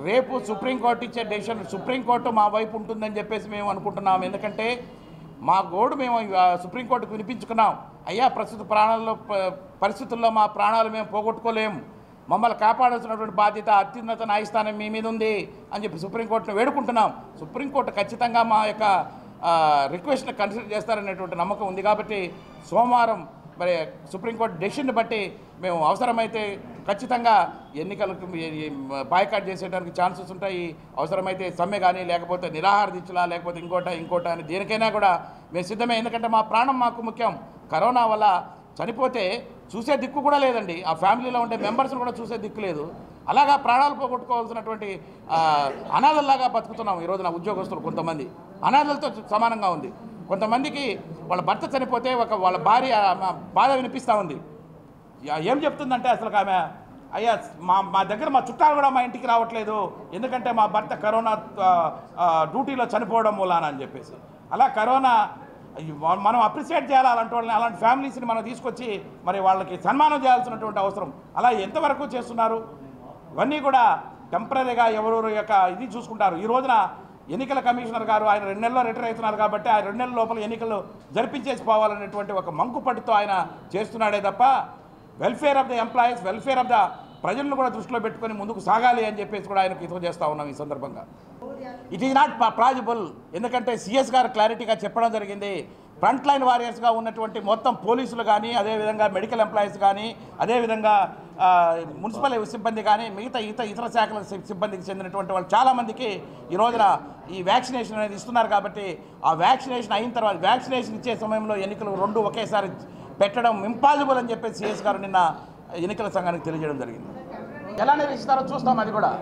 రేపు సుప్రీంకోర్టు ఇచ్చే decision supreme court మా వైపు ఉంటుందని చెప్పేసి మేము అనుకుంటున్నాం ఎందుకంటే మా గోడు మేము ఆ, సుప్రీంకోర్టుకు వినిపించుకున్నాం అయ్యా ప్రస్తుత ప్రాణాల్లో ప- పరిస్థితుల్లో మా ప్రాణాలు మేము పోగొట్టుకోలేము మమ్మల్ని కాపాడాల్సినటువంటి బాధ్యత అత్యున్నత న్యాయస్థానం మీ మీద ఉంది అని చెప్పి సుప్రీంకోర్టును వేడుకుంటున్నాం సుప్రీంకోర్టు ఖచ్చితంగా మా యొక్క రిక్వెస్ట్ని కన్సిడర్ చేస్తారనేటువంటి నమ్మకం ఉంది కాబట్టి సోమవారం మరి సుప్రీంకోర్టు డెసిషన్ బట్టి మేము అవసరమైతే ఖచ్చితంగా ఎన్నికలకు బాయ్కాట్ చేసేయడానికి ఛాన్సెస్ ఉంటాయి అవసరమైతే సమ్మె కానీ లేకపోతే నిరాహార దీక్షలా లేకపోతే ఇంకోట ఇంకోట అని దేనికైనా కూడా మేము సిద్ధమే ఎందుకంటే మా ప్రాణం మాకు ముఖ్యం కరోనా వల్ల చనిపోతే చూసే దిక్కు కూడా లేదండి ఆ ఫ్యామిలీలో ఉండే మెంబర్స్ని కూడా చూసే దిక్కు లేదు అలాగా ప్రాణాలు పోగొట్టుకోవాల్సినటువంటి ఆ, అనాథల్లాగా బతుకుతున్నాం ఈ రోజున ఉద్యోగస్తులు కొంతమంది అనాథలతో సమానంగా ఉంది కొంతమందికి వాళ్ళ భర్త చనిపోతే ఒక వాళ్ళ భార్య మా బాధ వినిపిస్తూ ఉంది యా- ఏం చెప్తుందంటే అసలు ఆమె అయ్యా మా మా దగ్గర మా చుట్టాలు కూడా మా ఇంటికి రావట్లేదు ఎందుకంటే మా భర్త కరోనా ఆ, ఆ, డ్యూటీలో చనిపోవడం మూలాన అని చెప్పేసి అలా కరోనా అయ్యి వా- మనం అప్రిషియేట్ చేయాలి అలాంటి వాళ్ళని అలాంటి ఫ్యామిలీస్ని మనం తీసుకొచ్చి మరి వాళ్ళకి సన్మానం చేయాల్సినటువంటి అవసరం అలా ఎంతవరకు చేస్తున్నారు ఇవన్నీ కూడా టెంపరీగా ఎవరెవరు యొక్క ఇది చూసుకుంటారు ఈ రోజున ఎన్నికల కమిషనర్ గారు ఆయన రెండు నెలల్లో రిటైర్ అవుతున్నారు కాబట్టి ఆ రెండు నెలల లోపల ఎన్నికలు జరిపించేసి పోవాలనేటువంటి ఒక మంకుపట్టుతో ఆయన చేస్తున్నాడే తప్ప welfare of the employees welfare of the ప్రజలను కూడా దృష్టిలో పెట్టుకొని ముందుకు సాగాలి అని చెప్పేసి కూడా ఆయనకు హితం చేస్తూ ఉన్నాం ఈ సందర్భంగా ఇట్ ఈజ్ నాట్ ప్రాజిబుల్ ఎందుకంటే సిఎస్ గారు క్లారిటీగా చెప్పడం జరిగింది ఫ్రంట్ లైన్ వారియర్స్గా ఉన్నటువంటి మొత్తం పోలీసులు కానీ అదేవిధంగా మెడికల్ ఎంప్లాయీస్ కానీ అదేవిధంగా ఆ, మున్సిపల్ సిబ్బంది కానీ మిగతా ఇతర ఇతర శాఖల సి- సిబ్బందికి చెందినటువంటి వాళ్ళు చాలామందికి ఈ రోజున ఈ వ్యాక్సినేషన్ అనేది ఇస్తున్నారు కాబట్టి ఆ వ్యాక్సినేషన్ అయిన తర్వాత వ్యాక్సినేషన్ ఇచ్చే సమయంలో ఎన్నికలు రెండు ఒకేసారి పెట్టడం ఇంపాసిబుల్ అని చెప్పేసి సిఎస్ గారు నిన్న ఎన్నికల సంఘానికి తెలియజేయడం జరిగింది ఎలా నిర్వహిస్తారో చూస్తాం అది కూడా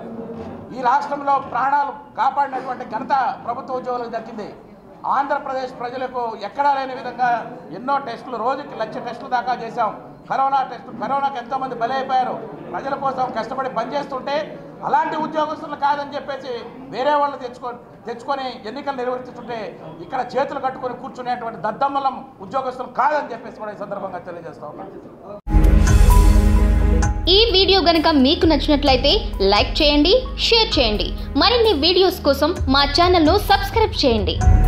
ఈ రాష్ట్రంలో ప్రాణాలు కాపాడినటువంటి ఘనత ప్రభుత్వ ఉద్యోగులకు దక్కింది ఆంధ్రప్రదేశ్ ప్రజలకు ఎక్కడా లేని విధంగా ఎన్నో టెస్టులు రోజుకి లక్ష టెస్టులు దాకా చేశాం కరోనా టెస్టు కరోనాకి ఎంతోమంది బలైపోయారు ప్రజల కోసం కష్టపడి పనిచేస్తుంటే అలాంటి ఉద్యోగస్తులు కాదని చెప్పేసి వేరే వాళ్ళు తెచ్చుకో తెచ్చుకొని ఎన్నికలు నిర్వర్తిస్తుంటే ఇక్కడ చేతులు కట్టుకొని కూర్చునేటువంటి దద్దమ్మలం ఉద్యోగస్తులు కాదని చెప్పేసి కూడా ఈ సందర్భంగా తెలియజేస్తా ఉన్నాను ఈ వీడియో గనుక మీకు నచ్చినట్లయితే లైక్ చేయండి షేర్ చేయండి మరిన్ని వీడియోస్ కోసం మా ఛానల్ను సబ్స్క్రైబ్ చేయండి